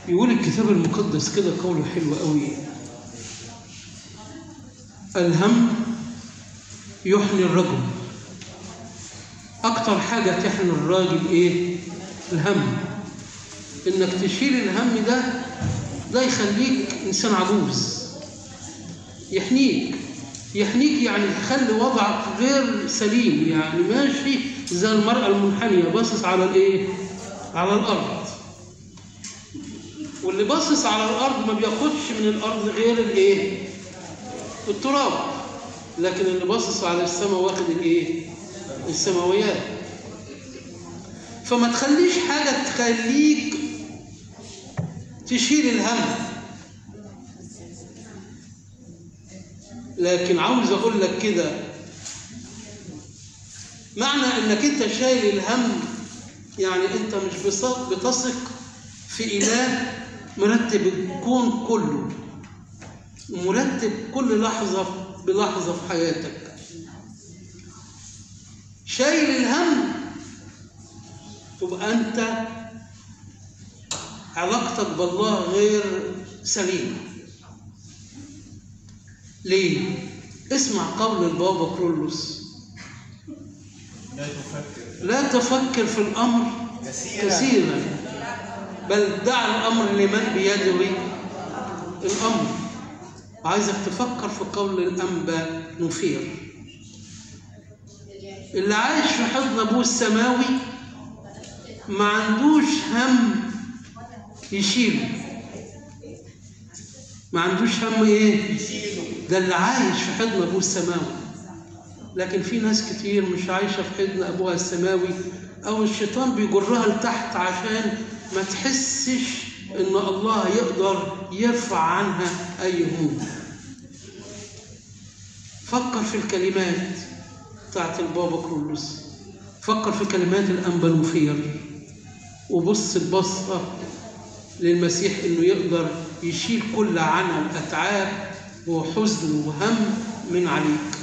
يقول الكتاب المقدس كده قوله حلو قوي الهم يحني الرجل اكتر حاجه تحني الراجل ايه الهم انك تشيل الهم ده ده يخليك انسان عجوز يحنيك يحنيك يعني يخلي وضعك غير سليم يعني ماشي زي المرأة المنحنية باصص على الايه؟ على الأرض واللي باصص على الأرض ما بياخدش من الأرض غير الايه؟ التراب لكن اللي باصص على السماء واخد الايه؟ السماويات فما تخليش حاجة تخليك تشيل الهم لكن عاوز اقول لك كده معنى انك انت شايل الهم يعني انت مش بص- بتثق في اله مرتب الكون كله مرتب كل لحظه بلحظه في حياتك شايل الهم تبقى انت علاقتك بالله غير سليمه ليه؟ اسمع قول البابا كرولوس لا تفكر لا تفكر في الأمر كثيرا كثيرا بل دع الأمر لمن بيده الأمر عايزك تفكر في قول الأنبا نفير اللي عايش في حضن أبوه السماوي ما عندوش هم يشيله ما عندوش هم ايه يشيله ده اللي عايش في حضن ابوه السماوي لكن في ناس كتير مش عايشه في حضن ابوها السماوي او الشيطان بيجرها لتحت عشان ما تحسش ان الله يقدر يرفع عنها اي هموم فكر في الكلمات بتاعت البابا كرولوس فكر في كلمات الانبا المفير وبص البصه للمسيح انه يقدر يشيل كل عنا واتعاب وحزن وهم من عليك